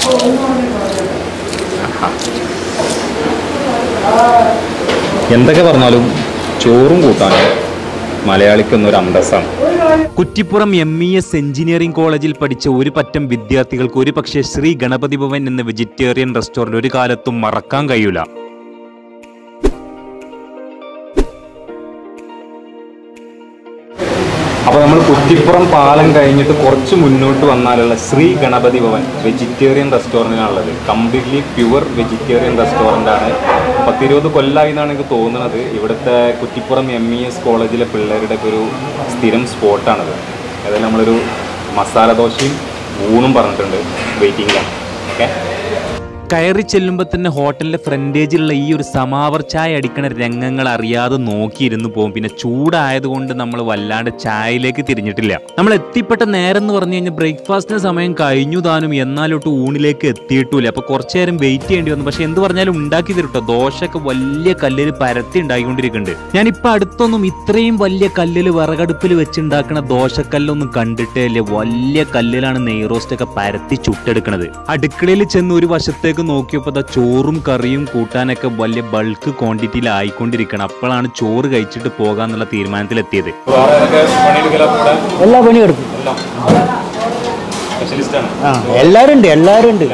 എന്തൊക്കെ പറഞ്ഞാലും ചോറും കൂട്ടാനും മലയാളിക്കൊന്നൊരു അന്തസ്സാണ് Kuttippuram M E S engineering കോളേജിൽ പഠിച്ച ഒരു പറ്റം വിദ്യാർത്ഥികൾക്ക് ഒരു പക്ഷേ ശ്രീ ഗണപതി ഭവൻ എന്ന വെജിറ്റേറിയൻ റെസ്റ്റോറന്റ് ഒരു കാലത്തും മറക്കാൻ കഴിയൂല അപ്പോൾ നമ്മൾ കുറ്റിപ്പുറം പാലം കഴിഞ്ഞിട്ട് കുറച്ച് മുന്നോട്ട് വന്നാലുള്ള ശ്രീ ഗണപതി ഭവൻ വെജിറ്റേറിയൻ റെസ്റ്റോറൻറ്റിനാണുള്ളത് കംപ്ലീറ്റ്ലി പ്യുവർ വെജിറ്റേറിയൻ റെസ്റ്റോറൻ്റ് ആണ് പത്തിരുപത് കൊല്ലമായി എന്നാണ് എനിക്ക് തോന്നുന്നത് ഇവിടുത്തെ കുറ്റിപ്പുറം എം ഇ എസ് കോളേജിലെ പിള്ളേരുടെ ഒക്കെ ഒരു സ്ഥിരം സ്പോട്ടാണത് അതായത് നമ്മളൊരു മസാല ദോശയും ഊണും പറഞ്ഞിട്ടുണ്ട് വെയിറ്റിംഗിലാണ് ഓക്കെ കയറി ചെല്ലുമ്പോൾ തന്നെ ഹോട്ടലിന്റെ ഫ്രണ്ടേജിലുള്ള ഈ ഒരു സമാവർ ചായ അടിക്കണ രംഗങ്ങൾ അറിയാതെ നോക്കിയിരുന്നു പോകും പിന്നെ ചൂടായതുകൊണ്ട് നമ്മൾ വല്ലാണ്ട് ചായയിലേക്ക് തിരിഞ്ഞിട്ടില്ല നമ്മൾ എത്തിപ്പെട്ട നേരം എന്ന് പറഞ്ഞു കഴിഞ്ഞാൽ ബ്രേക്ക്ഫാസ്റ്റിന് സമയം കഴിഞ്ഞു താനും എന്നാലൊട്ട് ഊണിലേക്ക് എത്തിയിട്ടില്ല അപ്പൊ കുറച്ചു നേരം വെയിറ്റ് ചെയ്യേണ്ടി വന്നു പക്ഷെ എന്ത് പറഞ്ഞാലും ഉണ്ടാക്കി തരും കേട്ടോ ദോശയൊക്കെ വലിയ കല്ലിൽ പരത്തി ഉണ്ടാക്കിക്കൊണ്ടിരിക്കുന്നുണ്ട് ഞാനിപ്പോൾ അടുത്തൊന്നും ഇത്രയും വലിയ കല്ലിൽ വിറകടുപ്പിൽ വെച്ചുണ്ടാക്കുന്ന ദോശക്കല്ലൊന്നും കണ്ടിട്ടേ ഇല്ല വലിയ കല്ലിലാണ് നെയ്റോസ്റ്റ് ഒക്കെ പരത്തി ചുട്ടെടുക്കണത് അടുക്കളയിൽ ചെന്ന് ഒരു വശത്തേക്ക് നോക്കിയപ്പോൾ ദാ ചോറും കറിയും കൂട്ടാനൊക്കെ വലിയ ബൾക്ക് ക്വാണ്ടിറ്റിയിൽ ആയിക്കൊണ്ടിരിക്കണം അപ്പോഴാണ് ചോറ് കഴിച്ചിട്ട് പോകാന്നുള്ള തീരുമാനത്തിലെത്തിയത് വേറെ ഏതൊക്കെ പണിയെടുക്കലാണ് ഇവിടെ എല്ലാ പണിയും എടുക്കും എല്ലാം സ്പെഷ്യലിസ്റ്റാണ് ആ എല്ലാരും ഉണ്ട് എല്ലാരും ഉണ്ട്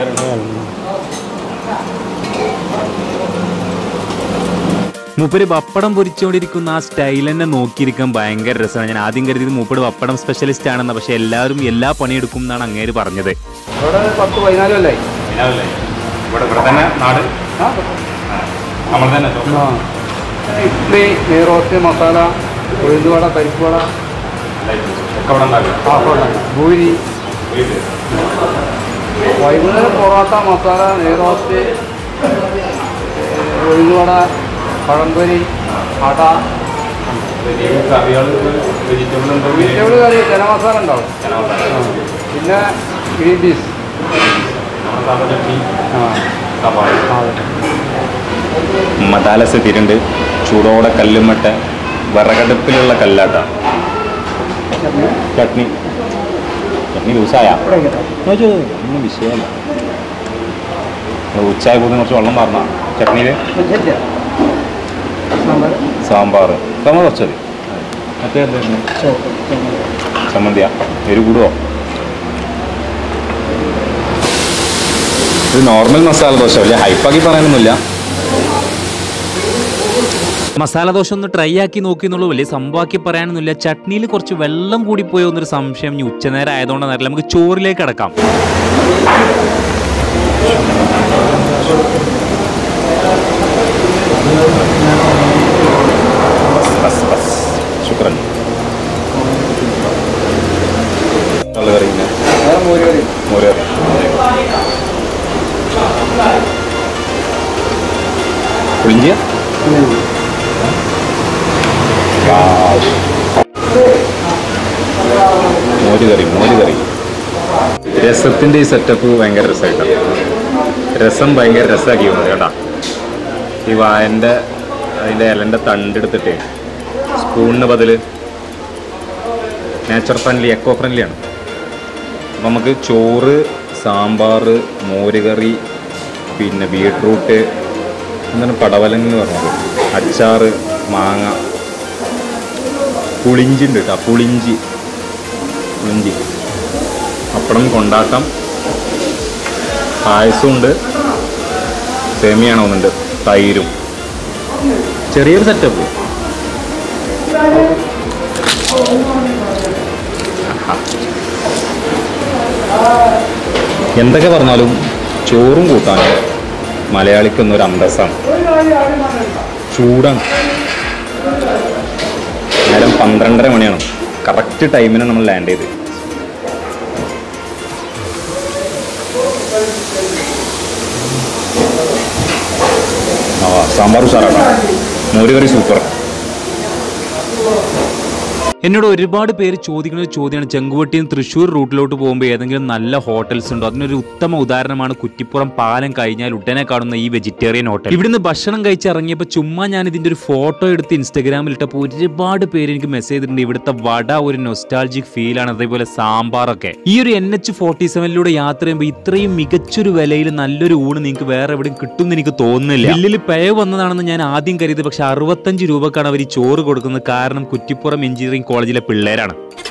മൂപ്പര് പപ്പടം പൊരിച്ചുകൊണ്ടിരിക്കുന്ന ആ സ്റ്റൈൽ തന്നെ നോക്കിയിരിക്കാൻ ഭയങ്കര രസമാണ് ഞാൻ ആദ്യം കരുതിയത് മൂപ്പര് പപ്പടം സ്പെഷ്യലിസ്റ്റ് ആണെന്ന് പക്ഷെ എല്ലാവരും എല്ലാ പണിയെടുക്കും എന്നാണ് അങ്ങേര് പറഞ്ഞത് ഇവിടെ പത്ത് പതിനാല് കൊല്ലായി ഇതിനകത്തല്ലേ? ഇവിടെ ഇവിടെ തന്നെ നാട് ആ നമ്മൾ തന്നെ ഷോപ്പ്. ആ. ഇഡ്ഡലി നെയ്റോസ്റ്റ് മസാല ഉഴുന്നുവട പരിപ്പുവട ഒക്കെ ഇവിടെ ഉണ്ടാക്കുക പാപ്പട ഭൂരി വീട്ടിൽ വൈകുന്നേരം പൊറോട്ട മസാല നെയ്റോസ്റ്റ് ഉഴുന്നുവട പഴംപൊരി അട കറികൾ വെജിറ്റബിൾ ഉണ്ട് വെജിറ്റബിൾ കറി ചന മസാല ഉണ്ടാവും ആ. പിന്നെ ഗ്രീൻ പീസ് ചട്നി ആ സവാള ആ മതാലസ് തിരുണ്ട് ചൂടോടെ കല്ലുമട്ട വിറകടുപ്പിലുള്ള കല്ലാട്ട ചട്നി ചട്നി ലൂസായ ഒന്നും വിഷയമല്ല ഉച്ചായ കൂടി കുറച്ച് വെള്ളം പറഞ്ഞ ചട്നിയിൽ സാമ്പാർ സാമ്പാർ സാമ്പാർ കുറച്ചത് മറ്റേ ചമ്മന്തിയ എരു കൂടുവോ ഇത് നോർമൽ മസാല ദോശ വലിയ ഹൈപ്പാക്കി പറയാനൊന്നുമില്ല മസാല ദോശ ഒന്ന് ട്രൈ ആക്കി നോക്കി എന്നുള്ളൂ വലിയ സംഭവമാക്കി പറയാനൊന്നുമില്ല ചട്നിയിൽ കുറച്ച് വെള്ളം കൂടി പോയോ എന്നൊരു സംശയം ഇനി ഉച്ചനേരം ആയതുകൊണ്ടാണ് അറിയില്ല നമുക്ക് ചോറിലേക്ക് അടക്കാം ബസ് ബസ് ശുക്രൻ നല്ല കറി പിന്നെ വേറെ മോര് കറി മോര് കറി പുളിഞ്ചിയ മോര് കറി മോര് കറി രസത്തിൻ്റെ ഈ സെറ്റപ്പ് ഭയങ്കര രസമായിട്ടാണ് രസം ഭയങ്കര രസമാക്കി വന്നത് കേട്ടാ ഈ വായൻ്റെ അതിൻ്റെ ഇലൻ്റെ തണ്ടെടുത്തിട്ട് സ്പൂണിന് ബദൽ നേച്ചർ ഫ്രണ്ട്ലി എക്കോ ഫ്രണ്ട്ലി ആണ് അപ്പം നമുക്ക് ചോറ് സാമ്പാർ മോരുകറി പിന്നെ ബീട്രൂട്ട് എന്താണ് പടവലങ്ങ് എന്ന് പറഞ്ഞത് അച്ചാറ് മാങ്ങ പുളിഞ്ചി ഉണ്ട് കേട്ടോ പുളിഞ്ചി പുളിഞ്ചി പപ്പടം കൊണ്ടാട്ടം പായസമുണ്ട് സേമിയാണോ ഒന്നുണ്ട് തൈരും ചെറിയൊരു സെറ്റപ്പ് എന്തൊക്കെ പറഞ്ഞാലും ചോറും കൂട്ടാനും മലയാളിക്കൊന്നൊരു അന്തസ്സാണ് ചൂടാണ് നേരം പന്ത്രണ്ടര മണിയാണ് കറക്റ്റ് ടൈമിന് നമ്മൾ ലാൻഡ് ചെയ്ത് ആ സാമ്പാർ ഉഷാറാണ് മോര് കറി സൂപ്പർ എന്നോട് ഒരുപാട് പേര് ചോദിക്കുന്ന ഒരു ചോദ്യമാണ് ചെങ്കുവട്ടിയിൽ നിന്ന് തൃശ്ശൂർ റൂട്ടിലോട്ട് പോകുമ്പോൾ ഏതെങ്കിലും നല്ല ഹോട്ടൽസ് ഉണ്ടോ അതിനൊരു ഉത്തമ ഉദാഹരണമാണ് കുറ്റിപ്പുറം പാലം കഴിഞ്ഞാൽ ഉടനെ കാണുന്ന ഈ വെജിറ്റേറിയൻ ഹോട്ടൽ ഇവിടുന്ന് ഭക്ഷണം കഴിച്ച് ഇറങ്ങിയപ്പോൾ ചുമ്മാ ഞാൻ ഇതിന്റെ ഒരു ഫോട്ടോ എടുത്ത് ഇൻസ്റ്റാഗ്രാമിൽ ഇട്ടപ്പോൾ ഒരുപാട് പേര് എനിക്ക് മെസ്സേജ് ചെയ്തിട്ടുണ്ട് ഇവിടുത്തെ വട ഒരു നൊസ്റ്റാൾജിക് ഫീലാണ് അതേപോലെ സാമ്പാറൊക്കെ ഈ ഒരു എൻ എച്ച് ഫോർട്ടി സെവനിലൂടെ യാത്ര ചെയ്യുമ്പോൾ ഇത്രയും മികച്ചൊരു വിലയിൽ നല്ലൊരു ഊണ് നിങ്ങൾക്ക് വേറെ എവിടെയും കിട്ടുമെന്ന് എനിക്ക് തോന്നുന്നില്ല ബില്ലിൽ പേ വന്നതാണെന്ന് ഞാൻ ആദ്യം കരുതി പക്ഷെ അറുപത്തഞ്ച് രൂപക്കാണ് അവർ ഈ ചോറ് കൊടുക്കുന്നത് കാരണം കുറ്റിപ്പുറം എഞ്ചിനീയറിംഗ് കോളേജിലെ പിള്ളേരാണ്